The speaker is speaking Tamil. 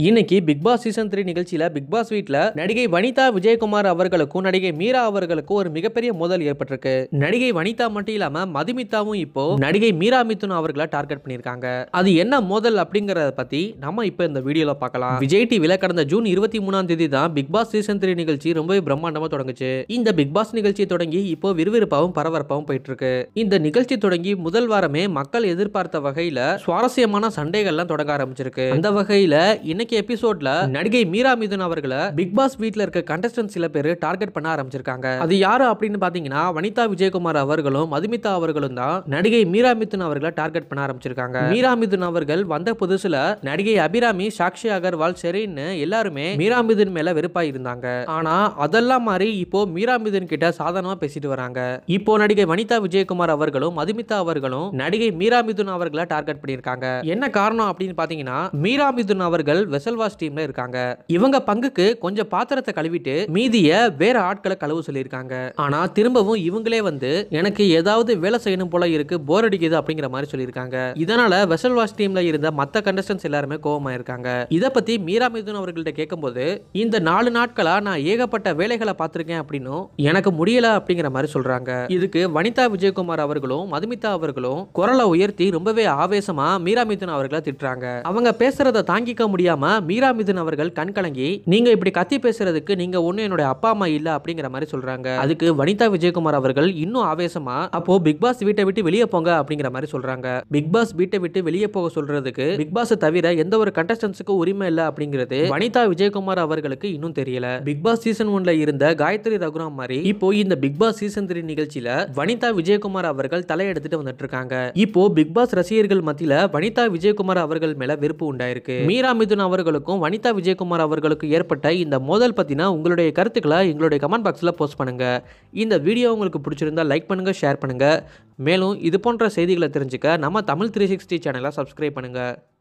இன்னைக்கு பிக் பாஸ் சீசன் த்ரீ நிகழ்ச்சியில பிக் பாஸ் வீட்ல நடிகை வனிதா விஜயகுமார் அவர்களுக்கும் நடிகை மீரா அவர்களுக்கும் ஒரு மிகப்பெரிய மோதல் ஏற்பட்டிருக்கு நடிகை வனிதா மட்டும் இல்லாம மதுமிதாவும் இப்போ நடிகை மீரா மிதுன் அவர்களை டார்கெட் பண்ணியிருக்காங்க அது என்ன மோதல் அப்படிங்கறத பத்தி நம்ம இப்போ இந்த வீடியோல பார்க்கலாம் விஜய் டிவில கடந்த ஜூன் இருபத்தி மூணாம் தேதி தான் பிக் பாஸ் சீசன் த்ரீ நிகழ்ச்சி ரொம்பவே பிரம்மாண்டமா தொடங்குச்சு இந்த பிக் பாஸ் நிகழ்ச்சி தொடங்கி இப்போ விறுவிறுப்பாகவும் பரபரப்பாகவும் போயிட்டு இருக்கு இந்த நிகழ்ச்சி தொடங்கி முதல் வாரமே மக்கள் எதிர்பார்த்த வகையில சுவாரஸ்யமான சண்டைகள்லாம் தொடங்க ஆரம்பிச்சிருக்கு அந்த வகையில இன்னைக்கு எபிசோட்ல நடிகை மீரா மிதுன் அவர்களை பிக் பாஸ் வீட்ல இருக்க கண்டஸ்டன்ட் சில பேர் டார்கெட் பண்ண ஆரம்பிச்சிருக்காங்க அது யாரு அப்படின்னு பாத்தீங்கன்னா வனிதா விஜயகுமார் அவர்களும் மதுமிதா அவர்களும் தான் நடிகை மீரா மிதுன் அவர்களை டார்கெட் பண்ண ஆரம்பிச்சிருக்காங்க மீரா மிதுன் அவர்கள் வந்த புதுசுல நடிகை அபிராமி சாக்ஷி அகர்வால் ஷெரீன்னு எல்லாருமே மீரா மிதுன் மேல வெறுப்பா இருந்தாங்க ஆனா அதெல்லாம் மாதிரி இப்போ மீரா மிதுன் கிட்ட சாதாரணமா பேசிட்டு வராங்க இப்போ நடிகை வனிதா விஜயகுமார் அவர்களும் மதுமிதா அவர்களும் நடிகை மீரா மிதுன் அவர்களை டார்கெட் பண்ணியிருக்காங்க என்ன காரணம் அப்படின்னு பாத்தீங்கன்னா மீரா மிதுன் அவர்கள் வெசல்வாஸ் டீம்ல இருக்காங்க இவங்க பங்குக்கு கொஞ்சம் பாத்திரத்தை கழுவிட்டு மீதிய வேற ஆட்களை கழுவு சொல்லியிருக்காங்க ஆனா திரும்பவும் இவங்களே வந்து எனக்கு ஏதாவது வேலை செய்யணும் போல இருக்கு போர் அடிக்குது அப்படிங்கிற மாதிரி சொல்லியிருக்காங்க இதனால வெசல் வாஷ் டீம்ல இருந்த மத்த கண்டஸ்டன்ஸ் எல்லாருமே கோவமா இருக்காங்க இத பத்தி மீரா மிதுன் அவர்கள்ட்ட கேட்கும்போது இந்த நாலு நாட்களா நான் ஏகப்பட்ட வேலைகளை பார்த்திருக்கேன் அப்படின்னும் எனக்கு முடியல அப்படிங்கிற மாதிரி சொல்றாங்க இதுக்கு வனிதா விஜயகுமார் அவர்களும் மதுமிதா அவர்களும் குரலை உயர்த்தி ரொம்பவே ஆவேசமா மீரா மிதுன் அவர்களை திட்டுறாங்க அவங்க பேசுறத தாங்கிக்க முடியாம மீரா மிதுன் அவர்கள் கண் கலங்கி நீங்க இப்படி கத்தி பேசுறதுக்கு நீங்க ஒண்ணு என்னுடைய அப்பா அம்மா இல்ல அப்படிங்கிற மாதிரி சொல்றாங்க அதுக்கு வனிதா விஜயகுமார் அவர்கள் இன்னும் ஆவேசமா அப்போ பிக் பாஸ் வீட்டை விட்டு வெளியே போங்க அப்படிங்கிற மாதிரி சொல்றாங்க பிக் பாஸ் வீட்டை விட்டு வெளியே போக சொல்றதுக்கு பிக் பாஸ் தவிர எந்த ஒரு கண்டஸ்டன்ஸுக்கும் உரிமை இல்ல அப்படிங்கிறது வனிதா விஜயகுமார் அவர்களுக்கு இன்னும் தெரியல பிக் பாஸ் சீசன் ஒன்ல இருந்த காயத்ரி ரகுராம் மாதிரி இப்போ இந்த பிக் பாஸ் சீசன் த்ரீ நிகழ்ச்சியில வனிதா விஜயகுமார் அவர்கள் தலையெடுத்துட்டு வந்துட்டு இருக்காங்க இப்போ பிக் பாஸ் ரசிகர்கள் மத்தியில வனிதா விஜயகுமார் அவர்கள் மேல வெறுப்பு உண்டாயிருக்கு மீரா மிதுன் அவர்களுக்கும் வனிதா விஜயகுமார் அவர்களுக்கும் ஏற்பட்ட இந்த மோதல் பத்தின உங்களுடைய கருத்துக்களை எங்களுடைய கமெண்ட் பாக்ஸ்ல போஸ்ட் பண்ணுங்க இந்த வீடியோ உங்களுக்கு பிடிச்சிருந்தா லைக் பண்ணுங்க ஷேர் பண்ணுங்க மேலும் இது போன்ற செய்திகளை தெரிஞ்சுக்க நம்ம தமிழ் த்ரீ சிக்ஸ்டி சேனலை சப்ஸ்கிரைப் பண்ணுங்க